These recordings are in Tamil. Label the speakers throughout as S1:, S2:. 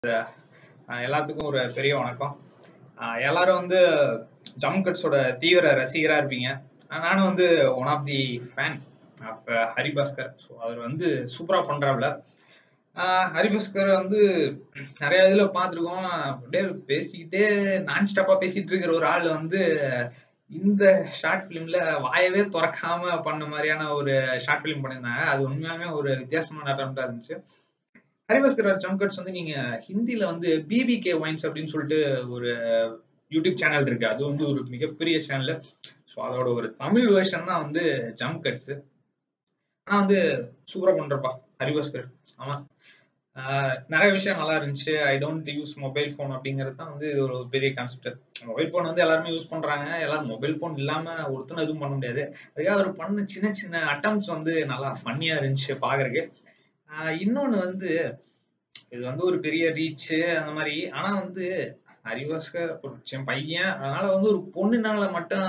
S1: அஹ் எல்லாத்துக்கும் ஒரு பெரிய வணக்கம் அஹ் எல்லாரும் வந்து ஜம் கட்ஸோட தீவிர ரசிகரா இருப்பீங்க அஹ் நானும் வந்து ஒன் ஆஃப் தி ஃபேன் அப்ப ஹரிபாஸ்கர் ஸோ அவர் வந்து சூப்பரா பண்றாப்ல ஆஹ் ஹரிபாஸ்கர் வந்து நிறைய இதுல பார்த்துருக்கோம் அப்படியே பேசிக்கிட்டே நான் ஸ்டாப்பா பேசிட்டு இருக்கிற ஒரு ஆள் வந்து இந்த ஷார்ட் ஃபிலிம்ல வாயவே திறக்காம பண்ண மாதிரியான ஒரு ஷார்ட் ஃபிலிம் பண்ணியிருந்தாங்க அது உண்மையாலுமே ஒரு வித்தியாசமான அட்டம்ப்டா இருந்துச்சு ஹரிபாஸ்கர் ஜம்கட்ஸ் வந்து நீங்க ஹிந்தில வந்து பிபிகே ஒயின்ஸ் அப்படின்னு சொல்லிட்டு ஒரு யூடியூப் சேனல் இருக்கு அது வந்து ஒரு மிகப்பெரிய சேனல் ஸோ அதோட ஒரு தமிழ் வெர்ஷன் தான் வந்து ஜம் கட்ஸ் ஆனா வந்து சூப்பரா பண்றப்பா ஹரிபாஸ்கர் ஆமா ஆஹ் நிறைய விஷயம் நல்லா இருந்துச்சு I don't use mobile phone அப்படிங்கிறது தான் வந்து இது ஒரு பெரிய கான்செப்ட் மொபைல் ஃபோன் வந்து எல்லாருமே யூஸ் பண்றாங்க எல்லாரும் மொபைல் ஃபோன் இல்லாம ஒருத்தனும் எதுவும் பண்ண முடியாது அதுக்காக அவர் பண்ண சின்ன சின்ன அட்டம்ஸ் வந்து நல்லா ஃபன்னியா இருந்துச்சு பாக்குறதுக்கு ஆஹ் இன்னொன்னு வந்து இது வந்து ஒரு பெரிய ரீச் அந்த மாதிரி ஆனா வந்து ஹரிபாஸ்கர் ஒரு சின்ன பையன் அதனால வந்து ஒரு பொண்ணுனால மட்டும்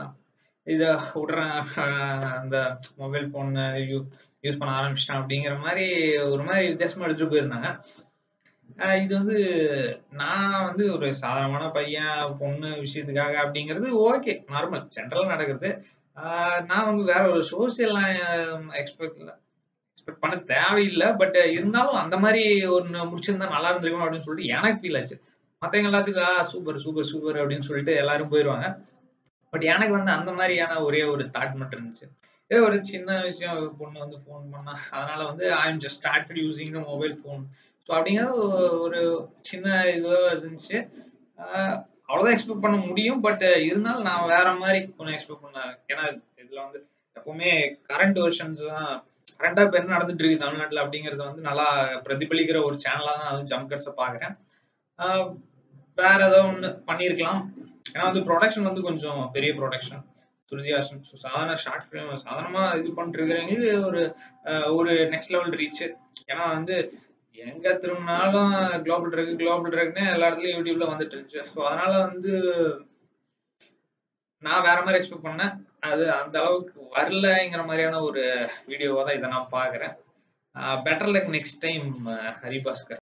S1: இத விடுறேன் ஆஹ் அந்த மொபைல் போன் யூஸ் பண்ண ஆரம்பிச்சிட்டான் அப்படிங்கிற மாதிரி ஒரு மாதிரி வித்தியாசமா எடுத்துட்டு போயிருந்தாங்க ஆஹ் இது வந்து நான் வந்து ஒரு சாதாரணமான பையன் பொண்ணு விஷயத்துக்காக அப்படிங்கிறது ஓகே நார்மல் ஜென்ரலா நடக்கிறது ஆஹ் நான் வந்து வேற ஒரு சோசியல் எக்ஸ்பெக்ட் எக்ஸ்பெக்ட் பண்ண தேவையில்லை பட் இருந்தாலும் அந்த மாதிரி ஒன்னு முடிச்சிருந்தா நல்லா இருந்திருக்கும் அப்படின்னு சொல்லிட்டு எனக்கு ஃபீல் ஆச்சு மத்தவங்க எல்லாத்துக்கும் ஆ சூப்பர் சூப்பர் சூப்பர் அப்படின்னு சொல்லிட்டு எல்லாரும் போயிடுவாங்க பட் எனக்கு வந்து அந்த மாதிரியான ஒரே ஒரு தாட் மட்டும் இருந்துச்சு ஏதோ ஒரு சின்ன விஷயம் பொண்ணு வந்து ஃபோன் பண்ணா அதனால வந்து I am just started using the mobile phone so அப்படிங்கிறது ஒரு சின்ன இதுவாக இருந்துச்சு ஆஹ் அவ்வளவுதான் எக்ஸ்பெக்ட் பண்ண முடியும் பட் இருந்தாலும் நான் வேற மாதிரி கொஞ்சம் எக்ஸ்பெக்ட் பண்ணேன் ஏன்னா இதுல வந்து எப்பவுமே கரண்ட் வெர்ஷன்ஸ் தான் கரண்டா இப்ப என்ன நடந்துட்டு இருக்கு தமிழ்நாட்டுல அப்படிங்கறத வந்து நல்லா பிரதிபலிக்கிற ஒரு சேனலா தான் வந்து ஜம் கட்ஸை பாக்குறேன் ஆஹ் வேற ஏதோ ஒண்ணு பண்ணியிருக்கலாம் ஏன்னா வந்து ப்ரொடக்ஷன் வந்து கொஞ்சம் பெரிய ப்ரொடக்ஷன் சுருதிஹாசன் ஸோ சாதாரண ஷார்ட் ஃபிலிம் சாதாரணமா இது பண்ணிட்டு இருக்கிறவங்க ஒரு ஆஹ் ஒரு நெக்ஸ்ட் லெவல் ரீச் ஏன்னா வந்து எங்க திரும்பினாலும் குளோபல் ட்ரக் குளோபல் ட்ரக்னு எல்லா இடத்துலயும் யூடியூப்ல வந்துட்டு இருந்துச்சு ஸோ அதனால வந்து நான் வேற மாதிரி எக்ஸ்பெக்ட் பண்ணேன் அது அந்த அளவுக்கு வரலங்கிற மாதிரியான ஒரு வீடியோவா தான் இதை நான் பாக்குறேன் better luck next time Haribhaskar